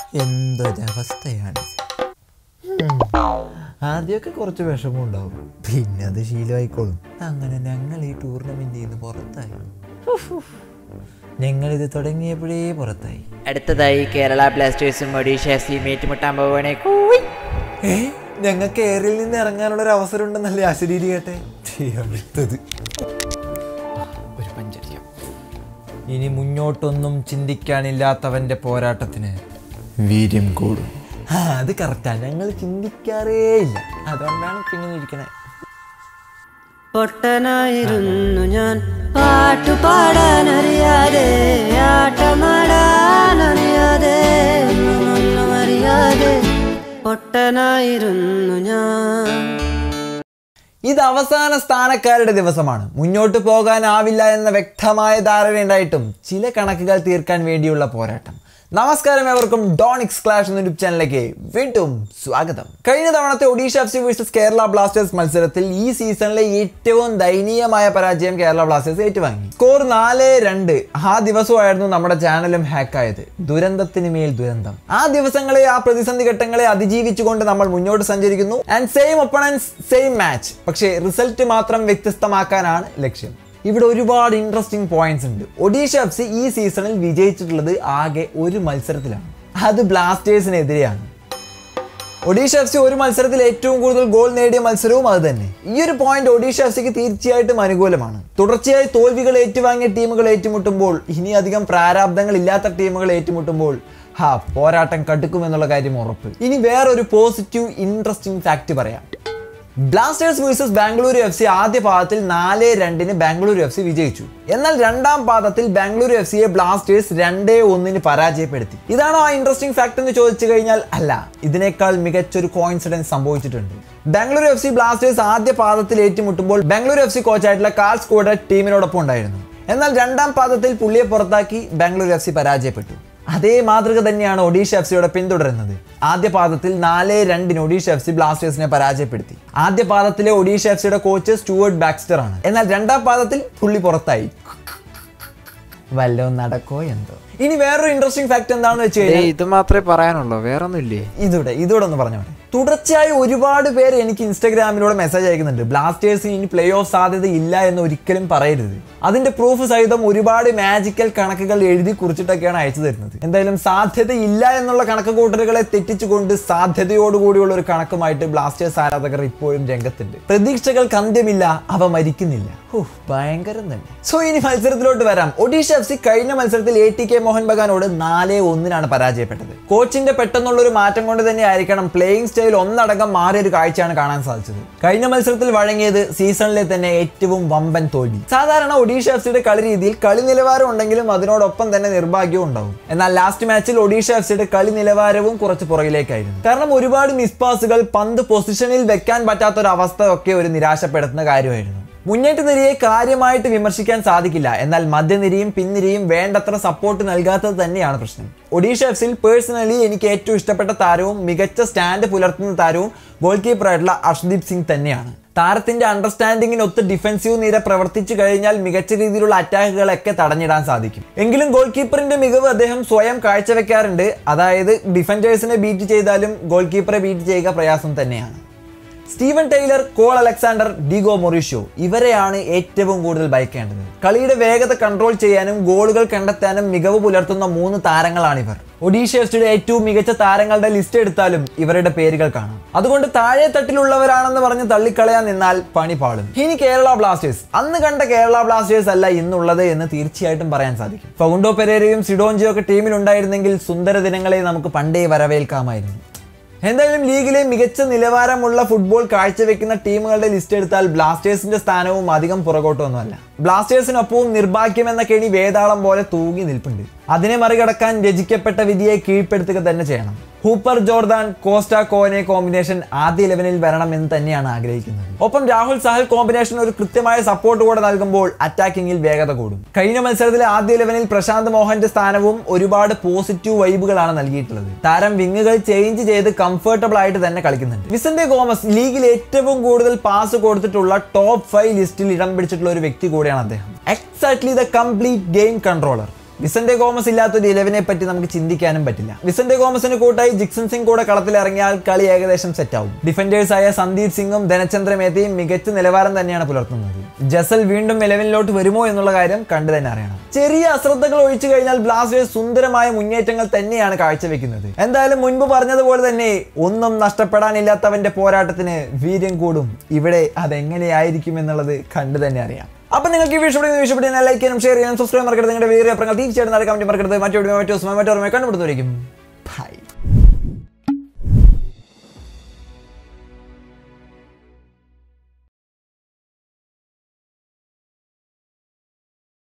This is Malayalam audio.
എന്തൊരവസ്ഥയാണ് ആദ്യമൊക്കെ കുറച്ച് വിഷമം ഉണ്ടാവും പിന്നെ അത് ശീലമായിക്കോളും അങ്ങനെ ഞങ്ങൾ ഈ ടൂർണമെന്റിൽ നിന്ന് പുറത്തായി ഞങ്ങളിത് തുടങ്ങിയപ്പോഴേ പുറത്തായി അടുത്തതായി കേരള ബ്ലാസ്റ്റേഴ്സും ഒഡീഷ എഫ് സിയും ഏറ്റുമുട്ടാൻ പോവുകയാണെ കൂയ്. ഏ ഞങ്ങൾക്ക് എയറിൽ നിന്ന് ഇറങ്ങാനുള്ള ഒരു അവസരം ഉണ്ടെന്നല്ലേ അശരീരി കേട്ടെ ഛീ, അടുത്തത് ഒരു പഞ്ചടിക്കാം ഇനി മുന്നോട്ടൊന്നും ചിന്തിക്കാനില്ലാത്തവന്റെ പോരാട്ടത്തിന് വീര്യം കൂടും ആ അത് കറക്റ്റാ ഞങ്ങൾ ചിന്തിക്കാറേ ഇല്ല അതുകൊണ്ടാണ് ഇപ്പൊ ഇങ്ങനെ ഇരിക്കണേ പൊട്ടനായിരുന്നു ഞാൻ പാട്ടു പാടാനറിയാതെ ആട്ടമാടാനറിയാതെ ഒന്നും അറിയാതെ പൊട്ടനായിരുന്നു ഞാൻ ഇത് അവസാന സ്ഥാനക്കാരുടെ ദിവസമാണ് മുന്നോട്ട് പോകാനാവില്ല എന്ന വ്യക്തമായ ധാരണയുണ്ടായിട്ടും ചില കണക്കുകൾ തീർക്കാൻ വേണ്ടിയുള്ള പോരാട്ടം നമസ്കാരം എവർക്കും ഡോണിക്സ് ക്ലാഷ് എന്ന യൂട്യൂബ് ചാനലിലേക്ക് വീണ്ടും സ്വാഗതം കഴിഞ്ഞ തവണത്തെ Odisha F C versus Kerala Blasters മത്സരത്തിൽ ഈ സീസണിലെ ഏറ്റവും ദയനീയമായ പരാജയം കേരള ബ്ലാസ്റ്റേഴ്സ് ഏറ്റുവാങ്ങി സ്കോർ നാല് രണ്ട് ആ ദിവസമായിരുന്നു നമ്മുടെ ചാനലും ഹാക്കായത് ദുരന്തത്തിന് മേൽ ദുരന്തം ആ ദിവസങ്ങളെ ആ പ്രതിസന്ധി ഘട്ടങ്ങളെ അതിജീവിച്ചുകൊണ്ട് നമ്മൾ മുന്നോട്ട് സഞ്ചരിക്കുന്നു and same opponents same match പക്ഷേ റിസൾട്ട് മാത്രം വ്യത്യസ്തമാക്കാനാണ് ലക്ഷ്യം ഇവിടെ ഒരുപാട് ഇൻട്രസ്റ്റിംഗ് പോയിന്റ്സ് ഉണ്ട് ഒഡീഷ എഫ് സി ഈ സീസണിൽ വിജയിച്ചിട്ടുള്ളത് ആകെ ഒരു മത്സരത്തിലാണ് അത് ബ്ലാസ്റ്റേഴ്സിനെതിരെയാണ് ഒഡീഷ എഫ് സി ഒരു മത്സരത്തിൽ ഏറ്റവും കൂടുതൽ ഗോൾ നേടിയ മത്സരവും അത് തന്നെ ഈ ഒരു പോയിന്റ് ഒഡീഷ എഫ് സിക്ക് തീർച്ചയായിട്ടും അനുകൂലമാണ് തുടർച്ചയായി തോൽവികൾ ഏറ്റുവാങ്ങിയ ടീമുകൾ ഏറ്റുമുട്ടുമ്പോൾ ഇനി അധികം പ്രാരാബ്ദങ്ങൾ ഇല്ലാത്ത ടീമുകൾ ഏറ്റുമുട്ടുമ്പോൾ ഹാ പോരാട്ടം കടുക്കുമെന്നുള്ള കാര്യം ഉറപ്പ് ഇനി വേറൊരു പോസിറ്റീവ് ഇൻട്രസ്റ്റിംഗ് ഫാക്ട് പറയാം Blasters versus Bengaluru F C ആദ്യ പാദത്തിൽ നാല് രണ്ടിന് ബാംഗ്ലൂരു എഫ് സി വിജയിച്ചു എന്നാൽ രണ്ടാം പാദത്തിൽ ബാംഗ്ലൂരു എഫ് സിയെ ബ്ലാസ്റ്റേഴ്സ് രണ്ടേ ഒന്നിന് പരാജയപ്പെടുത്തി ഇതാണോ ആ ഇൻട്രസ്റ്റിംഗ് ഫാക്ട് എന്ന് ചോദിച്ചു കഴിഞ്ഞാൽ അല്ല ഇതിനേക്കാൾ മികച്ചൊരു കോയിൻസിഡൻസ് സംഭവിച്ചിട്ടുണ്ട് ബാംഗ്ലൂരു എഫ് സി ബ്ലാസ്റ്റേഴ്സ് ആദ്യ പാദത്തിൽ ഏറ്റുമുട്ടുമ്പോൾ ബാംഗ്ലൂരു എഫ് സി കോച്ചായിട്ടുള്ള കാൾ സ്കോഡ ടീമിനോടൊപ്പം ഉണ്ടായിരുന്നു എന്നാൽ രണ്ടാം പാദത്തിൽ പുള്ളിയെ പുറത്താക്കി ബാംഗ്ലൂരു എഫ് സി പരാജയപ്പെട്ടു അതേ മാതൃക തന്നെയാണ് ഒഡീഷ എഫ് സിയോടെ പിന്തുടരുന്നത് ആദ്യ പാദത്തിൽ നാല് രണ്ടിന് ഒഡീഷ എഫ് സി ബ്ലാസ്റ്റേഴ്സിനെ പരാജയപ്പെടുത്തി ആദ്യ പാദത്തിലെ ഒഡീഷ എഫ് സിയുടെ കോച്ച് സ്റ്റുവർട്ട് ബാക്സ്റ്റർ ആണ് എന്നാൽ രണ്ടാം പാദത്തിൽ പുള്ളി പുറത്തായി വല്ലോ നടക്കോ എന്തോ ഇനി വേറൊരു ഇൻട്രസ്റ്റിംഗ് ഫാക്ട് എന്താണെന്ന് വെച്ച് കഴിഞ്ഞാൽ ഇത് മാത്രമേ പറയാനുള്ളൂ വേറൊന്നുമില്ലേ ഇതൂടെ ഇതൂടെ ഒന്ന് പറഞ്ഞോട്ടെ തുടർച്ചയായി ഒരുപാട് പേര് എനിക്ക് ഇൻസ്റ്റാഗ്രാമിലൂടെ മെസ്സേജ് അയക്കുന്നുണ്ട് ബ്ലാസ്റ്റേഴ്സിന് ഇനി പ്ലേ ഓഫ് സാധ്യത ഇല്ല എന്ന് ഒരിക്കലും പറയരുത് അതിന്റെ പ്രൂഫ് സഹിതം ഒരുപാട് മാജിക്കൽ കണക്കുകൾ എഴുതി കുറിച്ചിട്ടൊക്കെയാണ് അയച്ചു തരുന്നത് എന്തായാലും സാധ്യത ഇല്ല എന്നുള്ള കണക്ക് കൂട്ടലുകളെ തെറ്റിച്ചുകൊണ്ട് സാധ്യതയോടുകൂടിയുള്ള ഒരു കണക്കുമായിട്ട് ബ്ലാസ്റ്റേഴ്സ് ആരാധകർ ഇപ്പോഴും രംഗത്തുണ്ട് പ്രതീക്ഷകൾക്ക് അന്ത്യമില്ല അവ മരിക്കുന്നില്ല ഹൂ, ഭയങ്കരം തന്നെ സോ ഇനി മത്സരത്തിലോട്ട് വരാം ഒഡീഷ എഫ് സി കഴിഞ്ഞ മത്സരത്തിൽ എ ടി കെ മോഹൻ ബഗാനോട് നാല് ഒന്നിനാണ് പരാജയപ്പെട്ടത് കോച്ചിന്റെ പെട്ടെന്നുള്ള ഒരു മാറ്റം കൊണ്ട് തന്നെ ആയിരിക്കണം പ്ലേയിങ് സ്റ്റൈൽ ഒന്നടങ്കം മാറിയ ഒരു കാഴ്ചയാണ് കാണാൻ സാധിച്ചത് കഴിഞ്ഞ മത്സരത്തിൽ വഴങ്ങിയത് സീസണിലെ തന്നെ ഏറ്റവും വമ്പൻ തോൽവി സാധാരണ ഒഡീഷ എഫ് സിയുടെ കളി രീതിയിൽ കളി നിലവാരം ഉണ്ടെങ്കിലും അതിനോടൊപ്പം തന്നെ നിർഭാഗ്യവും ഉണ്ടാവും എന്നാൽ ലാസ്റ്റ് മാച്ചിൽ ഒഡീഷ എഫ് സിയുടെ കളി നിലവാരവും കുറച്ച് പുറകിലേക്കായിരുന്നു കാരണം ഒരുപാട് മിസ് പാസുകൾ പന്ത് പൊസിഷനിൽ വെക്കാൻ പറ്റാത്ത ഒരു അവസ്ഥ ഒക്കെ ഒരു നിരാശപ്പെടുത്തുന്ന കാര്യമായിരുന്നു മുന്നേറ്റ നിരയെ കാര്യമായിട്ട് വിമർശിക്കാൻ സാധിക്കില്ല എന്നാൽ മധ്യനിരയും പിൻനിരയും വേണ്ടത്ര സപ്പോർട്ട് നൽകാത്തത് തന്നെയാണ് പ്രശ്നം ഒഡീഷ എഫ് സിൽ പേഴ്സണലി എനിക്ക് ഏറ്റവും ഇഷ്ടപ്പെട്ട താരവും മികച്ച സ്റ്റാൻഡ് പുലർത്തുന്ന താരവും ഗോൾ കീപ്പറായിട്ടുള്ള അർഷ്ദീപ് സിംഗ് തന്നെയാണ് താരത്തിന്റെ അണ്ടർസ്റ്റാൻഡിങ്ങിനൊത്ത് ഡിഫൻസീവ് നിര പ്രവർത്തിച്ചു കഴിഞ്ഞാൽ മികച്ച രീതിയിലുള്ള അറ്റാക്കുകളൊക്കെ തടഞ്ഞിടാൻ സാധിക്കും എങ്കിലും ഗോൾ കീപ്പറിന്റെ മികവ് അദ്ദേഹം സ്വയം കാഴ്ചവെക്കാറുണ്ട് അതായത് ഡിഫൻഡേഴ്സിനെ ബീറ്റ് ചെയ്താലും ഗോൾ കീപ്പറെ ബീറ്റ് ചെയ്യുക പ്രയാസം തന്നെയാണ് Steven Taylor Cole Alexander Diego Mauricio ഇവരെയാണ് ഏറ്റവും കൂടുതൽ ഭയക്കേണ്ടത് കളിയുടെ വേഗത കൺട്രോൾ ചെയ്യാനും ഗോളുകൾ കണ്ടെത്താനും മികവ് പുലർത്തുന്ന മൂന്ന് താരങ്ങളാണിവർ ഒഡീഷ എഫ് സിയുടെ ഏറ്റവും മികച്ച താരങ്ങളുടെ ലിസ്റ്റ് എടുത്താലും ഇവരുടെ പേരുകൾ കാണാം അതുകൊണ്ട് താഴെ തട്ടിലുള്ളവരാണെന്ന് പറഞ്ഞ് തള്ളിക്കളയാൻ നിന്നാൽ പണി പാളും ഇനി കേരള ബ്ലാസ്റ്റേഴ്സ് അന്ന് കണ്ട കേരള ബ്ലാസ്റ്റേഴ്സ് അല്ല ഇന്നുള്ളത് എന്ന് തീർച്ചയായിട്ടും പറയാൻ സാധിക്കും ഫൗണ്ടോ പെരേരയും സിഡോഞ്ചിയും ഒക്കെ ടീമിലുണ്ടായിരുന്നെങ്കിൽ സുന്ദര ദിനങ്ങളെ നമുക്ക് പണ്ടേ വരവേൽക്കാമായിരുന്നു എന്തായാലും ലീഗിലെ മികച്ച നിലവാരമുള്ള ഫുട്ബോൾ കാഴ്ചവെക്കുന്ന ടീമുകളുടെ ലിസ്റ്റ് എടുത്താൽ ബ്ലാസ്റ്റേഴ്സിന്റെ സ്ഥാനവും അധികം പുറകോട്ടൊന്നുമല്ല ബ്ലാസ്റ്റേഴ്സിനൊപ്പവും നിർഭാഗ്യം എന്ന കെണി വേതാളം പോലെ തൂങ്ങി നിൽപ്പുണ്ട് അതിനെ മറികടക്കാൻ രചിക്കപ്പെട്ട വിധിയെ കീഴ്പ്പെടുത്തുക തന്നെ ചെയ്യണം Hooper Jordan Costa Kone combination ആദ്യ ഇലവനിൽ വരണം എന്ന് തന്നെയാണ് ആഗ്രഹിക്കുന്നത് ഒപ്പം രാഹുൽ സഹൽ കോമ്പിനേഷൻ ഒരു കൃത്യമായ സപ്പോർട്ട് കൂടെ നൽകുമ്പോൾ അറ്റാക്കിങ്ങിൽ വേഗത കൂടും കഴിഞ്ഞ മത്സരത്തിലെ ആദ്യ ഇലവനിൽ പ്രശാന്ത് മോഹന്റെ സ്ഥാനവും ഒരുപാട് പോസിറ്റീവ് വൈബുകളാണ് നൽകിയിട്ടുള്ളത് താരം വിങ്ങുകൾ ചേഞ്ച് ചെയ്ത് കംഫർട്ടബിൾ ആയിട്ട് തന്നെ കളിക്കുന്നുണ്ട് വിസന്റെ ഗോമസ് ലീഗിൽ ഏറ്റവും കൂടുതൽ പാസ് കൊടുത്തിട്ടുള്ള ടോപ്പ് ഫൈവ് ലിസ്റ്റിൽ ഇടം പിടിച്ചിട്ടുള്ള ഒരു വ്യക്തി കൂടിയാണ് അദ്ദേഹം exactly the complete game controller Vicente Gomez ഇല്ലാത്ത ഒരു ഇലവനെ പറ്റി നമുക്ക് ചിന്തിക്കാനും പറ്റില്ല വിസന്റെ ഗോമസിന് കൂട്ടായി ജിക്സൺ സിംഗ് കൂടെ കളത്തിലിറങ്ങിയാൽ കളി ഏകദേശം സെറ്റ് ആവും ഡിഫൻഡേഴ്സ് ആയ സന്ദീപ് സിംഗും ധനചന്ദ്ര മേത്തയും മികച്ച നിലവാരം തന്നെയാണ് പുലർത്തുന്നത് ജസൽ വീണ്ടും ഇലവനിലോട്ട് വരുമോ എന്നുള്ള കാര്യം കണ്ടു തന്നെ അറിയണം ചെറിയ അശ്രദ്ധകൾ ഒഴിച്ചു കഴിഞ്ഞാൽ ബ്ലാസ്റ്റേഴ്സ് സുന്ദരമായ മുന്നേറ്റങ്ങൾ തന്നെയാണ് കാഴ്ചവെക്കുന്നത് എന്തായാലും മുൻപ് പറഞ്ഞതുപോലെ തന്നെ ഒന്നും നഷ്ടപ്പെടാനില്ലാത്തവന്റെ പോരാട്ടത്തിന് വീര്യം കൂടും ഇവിടെ അതെങ്ങനെയായിരിക്കും എന്നുള്ളത് കണ്ടു തന്നെ അറിയാം അപ്പൊ നിങ്ങൾക്ക് ഈ വീഡിയോ ഇഷ്ടപ്പെടുന്ന ഇഷ്ടപ്പെടുന്ന ലൈക്ക് ചെയ്യാനും ഷെയർ ചെയ്യാനും സബ്സ്ക്രൈബ് മറക്കരുത് നിങ്ങളുടെ വീഡിയോ അപ്പുറങ്ങൾ തീർച്ചയായിട്ടും കമന്റ് മറക്കരുത് മറ്റു വീഡിയോ മറ്റു മറ്റു കണ്ടുപിടുന്നതായിരിക്കും ബൈ